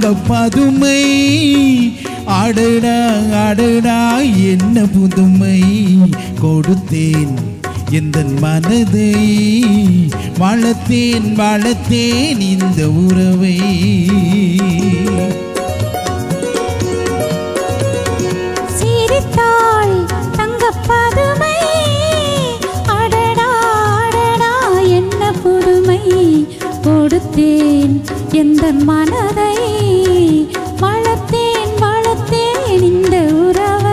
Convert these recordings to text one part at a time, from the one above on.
பதுமை அடடா அடடா என்ன புதுமை கொடுத்தேன் எந்த மனதை வளர்த்தேன் வளர்த்தேன் இந்த உறவை சிரித்தாள் தங்கப் பதுமை அடடா அடடா என்ன புதுமை கொடுத்தேன் எந்த மனதை வளர்த்தேன் வளர்த்தேன் இந்த உறவை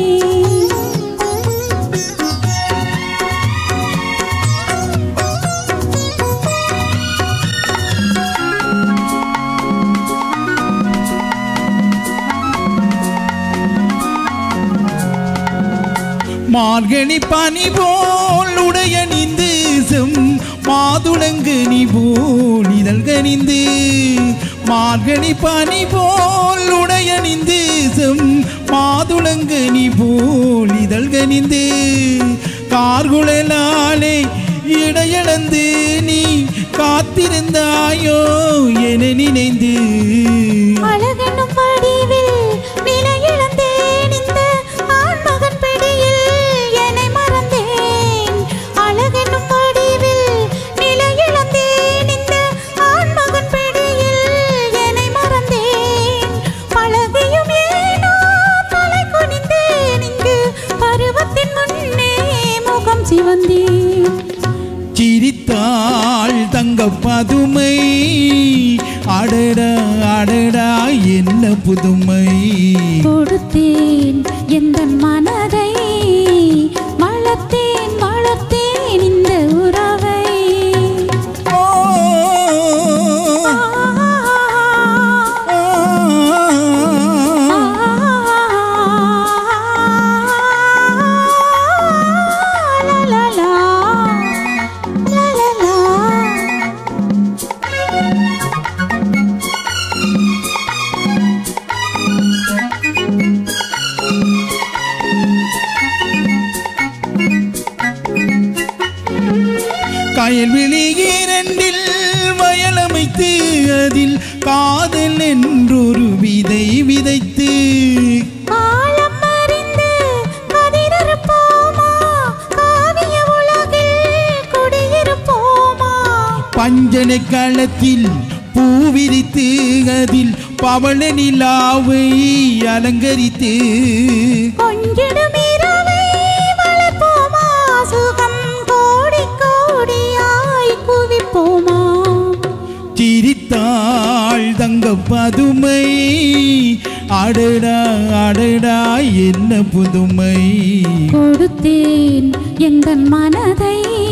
மார்கழி பனி போல் உடைய நிந்து செம் மாதுளங்கு நீ போல் இதழ் கனிந்து மார்கழி பனி போல் உடைய நிந்து செம் மாதுளங்கு நீ போல் இதழ் கனிந்து கார்குழலாலே இடையளந்து நீ காத்திருந்தாயோ என நினைந்து அழகென்னும் வடிவில் விலையிழந்தேன் இந்த ஆண்மகன் பிடியில் என்னை மறந்தேன் அழகென்னும் வடிவில் நிலையிழந்தேன் இந்த ஆண்மகன் பிடியில் என்னை மறந்தேன் பழகியும் ஏனோ தலை குனிந்தேன் இங்கு பருவத்தின் முன்னே முகம் சிவந்தேன் சிரித்தாள் தங்க பதுமை அடடா அடடா என்ன புதுமை கொடுத்தேன் எந்த மனதை வளர்த்தேன் வளர்த்தேன் இந்த உறவை ஓ, ஆ, ஆ, லா, லா, லா, லா, லா, லா. கயல்விழி இரண்டில் வயலமைத்து அதில் காதல் என்றொரு விதை விதைத்து காலம் அறிந்து கதிரறுப்போமா காவிய உலகில் குடியிருப்போமா பஞ்சனை களத்தில் பூவிரித்து அதில் பவள நிலாவை அலங்கரித்து கொஞ்சிடும் இரவை வளர்ப்போமா சுகம் கோடி கோடியாய் குவிப்போமா சிரித்தாள் தங்க பதுமை அடடா அடடா என்ன புதுமை கொடுத்தேன் எந்த மனதை